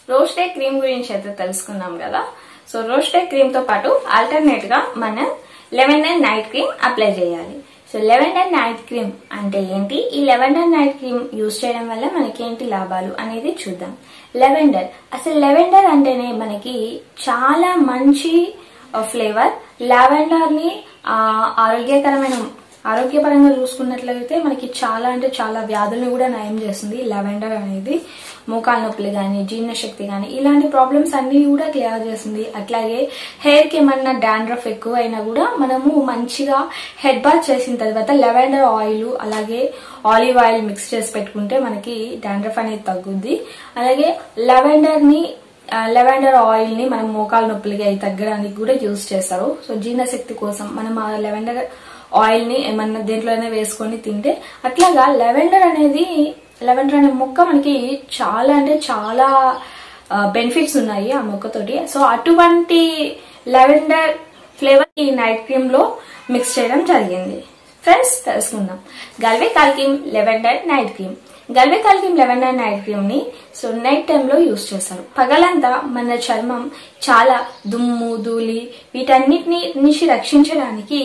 roasted cream గురించి అయితే తెలుసుకున్నాం కదా సో రోస్టెడ్ క్రీమ్ తో పాటు ఆల్టర్నేట్ గా మనం లెవెండర్ నైట్ క్రీమ్ అప్లై చేయాలి సో లెవెండర్ నైట్ క్రీమ్ అంటే ఏంటి ఈ లెవెండర్ నైట్ క్రీమ్ యూజ్ చేయడం వల్ల మనకి ఏంటి లాభాలు అనేది చూద్దాం లెవెండర్ అసలు లెవెండర్ అంటేనే మనకి చాలా మంచి ఫ్లేవర్ లావెండర్ ని ఆ, ఆరోగ్యకరమైన ఆరోగ్యపరంగా చూసుకున్నట్లయితే మనకి చాలా అంటే చాలా వ్యాధులను కూడా నయం చేస్తుంది లెవెండర్ అనేది మోకాల నొప్పులు కానీ జీర్ణశక్తి కానీ ఇలాంటి ప్రాబ్లమ్స్ అన్ని కూడా క్లియర్ చేస్తుంది అట్లాగే హెయిర్ కి ఏమన్నా డాండ్రఫ్ ఎక్కువ అయినా కూడా మనము మంచిగా హెడ్ బాత్ చేసిన తర్వాత లెవెండర్ ఆయిల్ అలాగే ఆలివ్ ఆయిల్ మిక్స్ చేసి పెట్టుకుంటే మనకి డాండ్రఫ్ అనేది తగ్గుద్ది అలాగే లెవెండర్ ని లెవెండర్ ఆయిల్ ని మనం మోకాల నొప్పులకి అవి తగ్గడానికి కూడా యూజ్ చేస్తారు సో జీర్ణశక్తి కోసం మనం ఆ లెవెండర్ ఆయిల్ ని ఏమన్నా దేంట్లోనే వేసుకొని తింటే అట్లాగా లెవెండర్ అనేది లెవెండర్ అనే మొక్క మనకి చాలా అంటే చాలా బెనిఫిట్స్ ఉన్నాయి ఆ మొక్కతోటి సో అటువంటి లెవెండర్ ఫ్లేవర్ ఈ నైట్ క్రీమ్ లో మిక్స్ చేయడం జరిగింది ఫ్రెండ్స్ తెలుసుకుందాం గల్వే కాల్కిమ్ లెవెండర్ నైట్ క్రీమ్ గల్వే కాల్కిమ్ లెవెండర్ నైట్ క్రీమ్ ని సో నైట్ టైంలో యూస్ చేస్తారు పగలంతా మన చర్మం చాలా దుమ్ము ధూళి వీటన్నిటిని నుంచి రక్షించడానికి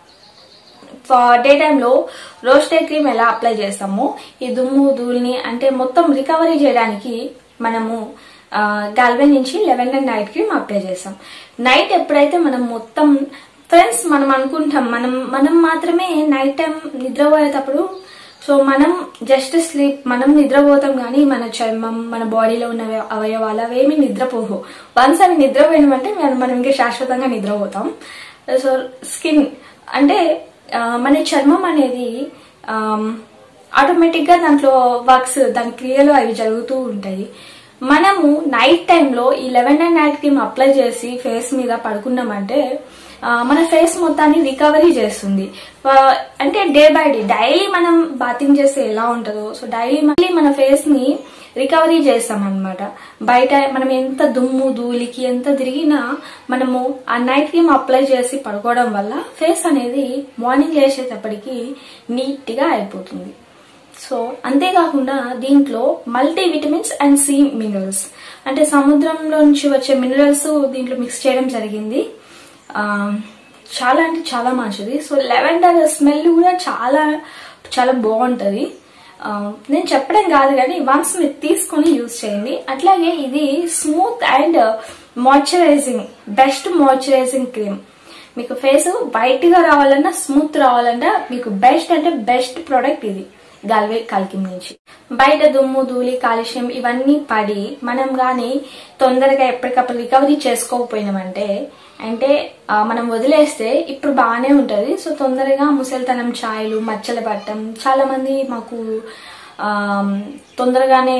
డే టైంలో రోస్టెడ్ క్రీమ్ ఎలా అప్లై చేస్తామో ఈ దుమ్ము ధూళిని అంటే మొత్తం రికవరీ చేయడానికి మనము గాల్వే నుంచి లెవెండర్ నైట్ క్రీమ్ అప్లై చేస్తాం నైట్ ఎప్పుడైతే మనం మొత్తం ఫ్రెండ్స్ మనం అనుకుంటాం మనం మనం మాత్రమే నైట్ టైం నిద్రపోయేటప్పుడు సో మనం జస్ట్ స్లీప్ మనం నిద్రపోతాం కానీ మన చర్మం మన బాడీలో ఉన్న అవ- అవయవాలు అవేమి నిద్రపోవు వన్స్ అవి నిద్రపోయినామంటే మనం మనం ఇంకా శాశ్వతంగా నిద్రపోతాం సో స్కిన్ అంటే ఆ, మన చర్మం అనేది ఆటోమేటిక్ గా దాంట్లో వర్క్స్ దాని క్రియలు అవి జరుగుతూ ఉంటాయి మనము నైట్ టైంలో ఈ లెవెండర్ నైట్ క్రీమ్ అప్లై చేసి ఫేస్ మీద పడుకున్నామంటే ఆ, మన ఫేస్ మొత్తాన్ని రికవరీ చేస్తుంది ఆ, అంటే డే బై డే డైలీ మనం బాతింగ్ చేస్తే ఎలా ఉంటుందో సో డైలీ మళ్ళీ మన ఫేస్ ని రికవరీ చేస్తాం అనమాట బయట మనం ఎంత దుమ్ము ధూళికి ఎంత తిరిగినా మనము ఆ నైట్ క్రీమ్ అప్లై చేసి పడుకోవడం వల్ల ఫేస్ అనేది మార్నింగ్ లేచేటప్పటికి నీట్ గా అయిపోతుంది సో అంతేకాకుండా దీంట్లో multi vitamins and sea minerals అంటే సముద్రంలో నుంచి వచ్చే మినరల్స్ దీంట్లో మిక్స్ చేయడం జరిగింది ఆ, చాలా అంటే చాలా మంచిది సో లెవెండర్ స్మెల్ కూడా చాలా చాలా బాగుంటది ఆ, నేను చెప్పడం కాదు కానీ వన్స్ మీరు తీసుకొని యూజ్ చేయండి అట్లాగే ఇది smooth and moisturising best moisturising cream మీకు ఫేస్ వైట్ గా రావాలన్నా స్మూత్ రావాలన్నా మీకు బెస్ట్ అంటే బెస్ట్ ప్రోడక్ట్ ఇది గాల్వే కాల్కిమ్ నుంచి బయట దుమ్ము ధూళి కాలుష్యం ఇవన్నీ పడి మనం గాని తొందరగా ఎప్పటికప్పుడు రికవరీ చేసుకోకపోయినామంటే అంటే ఆ, మనం వదిలేస్తే ఇప్పుడు బాగానే ఉంటది సో తొందరగా ముసలితనం ఛాయలు మచ్చలు పట్టడం చాలా మంది మాకు ఆ, తొందరగానే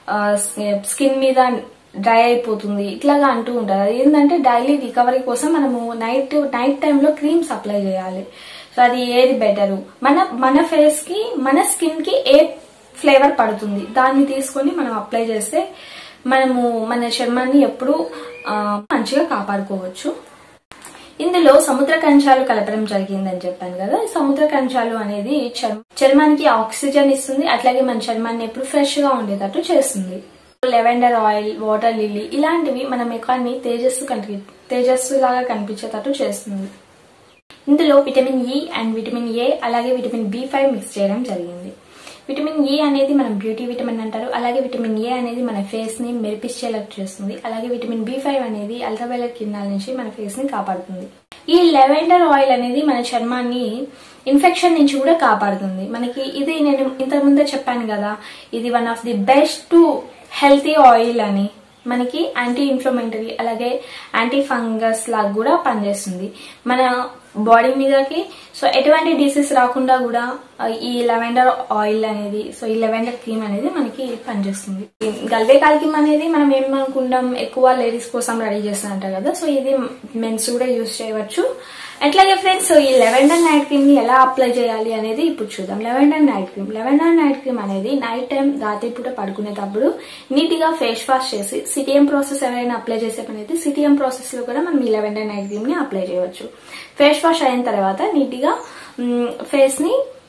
స్కిన్ మీద డ్రై అయిపోతుంది ఇట్లాగా అంటూ ఉంటారు అది ఏంటంటే డైలీ రికవరీ కోసం మనము నైట్ నైట్ టైంలో క్రీమ్స్ అప్లై చేయాలి సో అది ఏది బెటరు మన మన ఫేస్ కి మన స్కిన్ కి ఏ ఫ్లేవర్ పడుతుంది దాన్ని తీసుకొని మనం అప్లై చేస్తే మనము మన చర్మాన్ని ఎప్పుడు మంచిగా కాపాడుకోవచ్చు ఇందులో సముద్ర కంచాలు కలపడం జరిగిందని చెప్పాను కదా ఈ సముద్ర కంచాలు అనేది చర్మ- చర్మానికి ఆక్సిజన్ ఇస్తుంది అట్లాగే మన చర్మాన్ని ఎప్పుడు ఫ్రెష్ గా ఉండేటట్టు చేస్తుంది లెవెండర్ ఆయిల్ వాటర్ లిల్లీ ఇలాంటివి మన ముఖాన్ని తేజస్సు కనిపి తేజస్సు లాగా కనిపించేటట్టు చేస్తుంది ఇందులో vitamin E and vitamin A అలాగే విటమిన్ బి ఫైవ్ మిక్స్ చేయడం జరిగింది విటమిన్ ఇ అనేది మనం బ్యూటీ విటమిన్ అంటారు అలాగే విటమిన్ ఏ అనేది మన ఫేస్ ని మెరిపించేలా చేస్తుంది అలాగే విటమిన్ బి ఫైవ్ అనేది అల్ట్రావైలెట్ కిరణాల నుంచి మన ఫేస్ ని కాపాడుతుంది ఈ లెవెండర్ ఆయిల్ అనేది మన చర్మాన్ని ఇన్ఫెక్షన్ నుంచి కూడా కాపాడుతుంది మనకి ఇది నేను ఇంతకు ముందే చెప్పాను కదా ఇది one of the best healthy oil అని మనకి యాంటీ ఇన్ఫ్లమేటరీ అలాగే యాంటీ ఫంగస్ లాగా కూడా పనిచేస్తుంది మన బాడీ మీదకి సో ఎటువంటి డిసీజ్ రాకుండా కూడా ఆ, ఈ లెవెండర్ ఆయిల్ అనేది సో ఈ లెవెండర్ క్రీమ్ అనేది మనకి పనిచేస్తుంది ఈ గల్వే కాల్కిమ్ అనేది మనం ఏమనుకుంటాం ఎక్కువ లేడీస్ కోసం రెడీ చేస్తారంట కదా సో ఇది మెన్స్ కూడా యూజ్ చేయవచ్చు అట్లాగే ఫ్రెండ్స్ ఈ లెవెండర్ నైట్ క్రీమ్ ని ఎలా అప్లై చేయాలి అనేది ఇప్పుడు చూద్దాం lavender night cream lavender night cream అనేది నైట్ టైం రాత్రి పూట పడుకునేటప్పుడు నీట్ గా ఫేస్ వాష్ చేసి సిటిఎం ప్రాసెస్ ఎవరైనా అప్లై చేసే పని అయితే సిటిఎం ప్రాసెస్ లో కూడా మనం ఈ లెవెండర్ నైట్ క్రీమ్ ని అప్లై చేయవచ్చు ఫేస్ వాష్ అయిన తర్వాత నీట్ గా ఫేస్ ని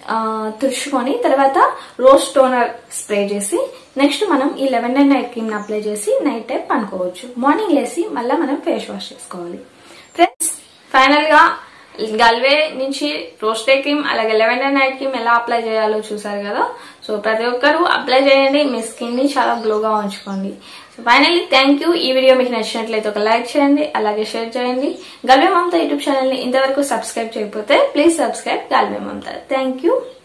ఆ, తుడుచుకొని తర్వాత రోజ్ టోనర్ స్ప్రే చేసి నెక్స్ట్ మనం ఈ lavender night cream apply చేసి నైట్ టైం పనుకోవచ్చు మార్నింగ్ లేసి మళ్ళీ మనం ఫేస్ వాష్ చేసుకోవాలి ఫ్రెండ్స్ ఫైనల్ గా గల్వే నుంచి రోస్టే క్రీమ్ అలాగే లెవెన్ అండ్ నైట్ క్రీమ్ ఎలా అప్లై చేయాలో చూసారు కదా సో ప్రతి ఒక్కరూ అప్లై చేయండి మీ స్కిన్ ని చాలా గ్లోగా ఉంచుకోండి సో ఫైనల్లీ థ్యాంక్ యూ ఈ వీడియో మీకు నచ్చినట్లయితే ఒక లైక్ చేయండి అలాగే షేర్ చేయండి గల్వే మమత యూట్యూబ్ ఛానల్ ని ఇంతవరకు సబ్స్క్రైబ్ చేయకపోతే ప్లీజ్ సబ్స్క్రైబ్ గల్వే మమత థ్యాంక్ యూ